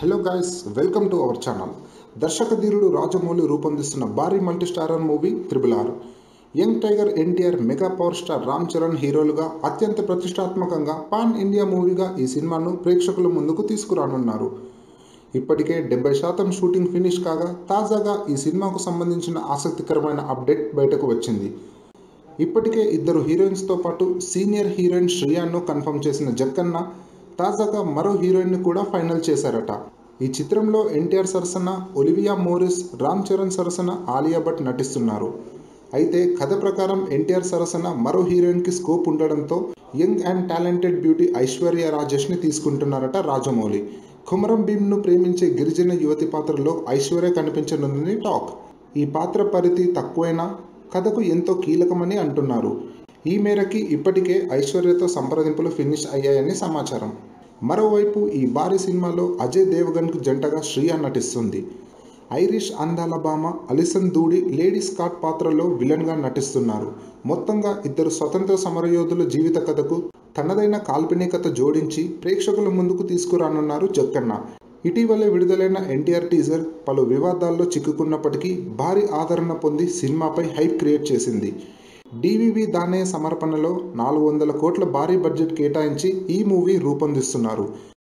hello guys welcome to our channel దర్శక ధీరుడు రాజమౌళి రూపొందిస్తున్న భారీ multi starrer movie triple R young tiger NTR mega power star Ram Charan హీరోలుగా అత్యంత ప్రతిష్టాత్మకంగా పాన్ ఇండియా మూవీగా ఈ సినిమాను ప్రేక్షకుల ముందుకు తీసుకురానున్నారు ఇప్పటికే డెబ్బై శాతం షూటింగ్ ఫినిష్ కాగా తాజాగా ఈ సినిమాకు సంబంధించిన ఆసక్తికరమైన అప్డేట్ బయటకు వచ్చింది ఇప్పటికే ఇద్దరు హీరోయిన్స్తో పాటు సీనియర్ హీరోయిన్ శ్రియాను కన్ఫర్మ్ చేసిన జక్కన్న తాజాగా మరో హీరోయిన్ని కూడా ఫైనల్ చేశారట ఈ చిత్రంలో ఎన్టీఆర్ సరసన ఒలివియా మోరిస్ రామ్ చరణ్ సరసన ఆలియా భట్ నటిస్తున్నారు అయితే కథ ప్రకారం ఎన్టీఆర్ సరసన మరో హీరోయిన్కి స్కోప్ ఉండడంతో young and talented beauty Aishwarya రాజేష్ని తీసుకుంటున్నారట రాజమౌళి కుమరం భీమ్ను ప్రేమించే గిరిజన యువతి పాత్రలో ఐశ్వర్య కనిపించనుందని టాక్ ఈ పాత్ర పరిధి తక్కువైనా కథకు ఎంతో కీలకమని అంటున్నారు ఈ మేరకి ఇప్పటికే ఐశ్వర్యతో సంప్రదింపులు ఫినిష్ అయ్యాయని సమాచారం మరోవైపు ఈ భారీ సినిమాలో అజయ్ దేవగన్కు జంటగా శ్రియా నటిస్తుంది ఐరిష్ అందాల భామ అలిసన్ దూడి లేడీ స్కాట్ పాత్రలో విలన్గా నటిస్తున్నారు మొత్తంగా ఇద్దరు స్వతంత్ర సమరయోధుల జీవిత కథకు తనదైన కాల్పనికత జోడించి ప్రేక్షకుల ముందుకు తీసుకురానున్నారు జక్కన్న ఇటీవలే విడుదలైన ఎన్టీఆర్ టీజర్ పలు వివాదాల్లో చిక్కుకున్నప్పటికీ భారీ ఆదరణ పొంది సినిమాపై హైప్ క్రియేట్ చేసింది డివివి దానయ్య సమర్పణలో నాలుగు వందల కోట్ల భారీ బడ్జెట్ కేటాయించి ఈ మూవీ రూపొందిస్తున్నారు